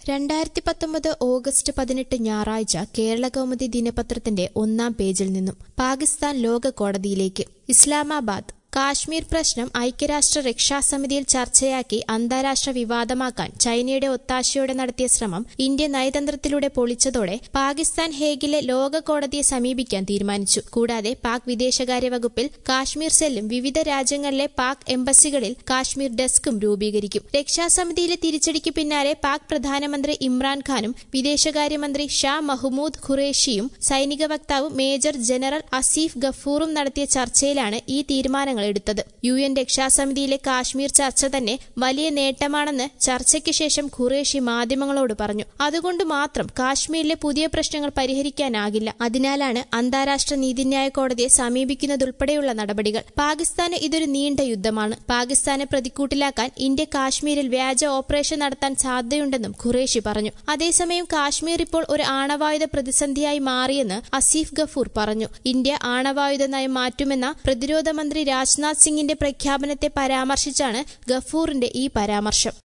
രണ്ടായിരത്തി പത്തൊമ്പത് ഓഗസ്റ്റ് പതിനെട്ട് ഞായറാഴ്ച കേരള കൗമുദി ദിനപത്രത്തിന്റെ ഒന്നാം പേജിൽ നിന്നും പാകിസ്ഥാൻ ലോക കോടതിയിലേക്ക് ഇസ്ലാമാബാദ് കാശ്മീർ പ്രശ്നം ഐക്യരാഷ്ട്ര രക്ഷാസമിതിയിൽ ചർച്ചയാക്കി അന്താരാഷ്ട്ര വിവാദമാക്കാൻ ചൈനയുടെ ഒത്താശയോടെ നടത്തിയ ശ്രമം ഇന്ത്യ നയതന്ത്രത്തിലൂടെ പൊളിച്ചതോടെ പാകിസ്ഥാൻ ഹേഗിലെ ലോക കോടതിയെ സമീപിക്കാൻ തീരുമാനിച്ചു കൂടാതെ പാക് വിദേശകാര്യ വകുപ്പിൽ കാശ്മീർ സെല്ലും വിവിധ രാജ്യങ്ങളിലെ പാക് എംബസികളിൽ കാശ്മീർ ഡെസ്കും രൂപീകരിക്കും രക്ഷാസമിതിയിലെ തിരിച്ചടിക്ക് പിന്നാലെ പാക് പ്രധാനമന്ത്രി ഇമ്രാൻഖാനും വിദേശകാര്യമന്ത്രി ഷാ മഹ്മൂദ് ഖുറേഷിയും സൈനിക വക്താവ് മേജർ ജനറൽ അസീഫ് ഗഫൂറും നടത്തിയ ചർച്ചയിലാണ് ഈ തീരുമാനങ്ങൾ എടുത്തത് യു എൻ രക്ഷാസമിതിയിലെ കാശ്മീർ ചർച്ച തന്നെ വലിയ നേട്ടമാണെന്ന് ചർച്ചയ്ക്ക് ശേഷം ഖുറേഷി മാധ്യമങ്ങളോട് പറഞ്ഞു അതുകൊണ്ട് മാത്രം കാശ്മീരിലെ പുതിയ പ്രശ്നങ്ങൾ പരിഹരിക്കാനാകില്ല അതിനാലാണ് അന്താരാഷ്ട്ര നീതിന്യായ കോടതിയെ സമീപിക്കുന്നതുൾപ്പെടെയുള്ള നടപടികൾ പാകിസ്ഥാന് ഇതൊരു നീണ്ട യുദ്ധമാണ് പാകിസ്ഥാനെ പ്രതിക്കൂട്ടിലാക്കാൻ ഇന്ത്യ കാശ്മീരിൽ വ്യാജ ഓപ്പറേഷൻ നടത്താൻ സാധ്യതയുണ്ടെന്നും ഖുറേഷി പറഞ്ഞു അതേസമയം കാശ്മീർ ഇപ്പോൾ ഒരു ആണവായുധ പ്രതിസന്ധിയായി മാറിയെന്ന് അസീഫ് ഗഫൂർ പറഞ്ഞു ഇന്ത്യ ആണവായുധ നയം മാറ്റുമെന്ന പ്രതിരോധ മന്ത്രി രാജ്നാഥ് സിംഗിന്റെ പ്രഖ്യാപനത്തെ പരാമർശിച്ചാണ് ഗഫൂറിന്റെ ഈ പരാമർശം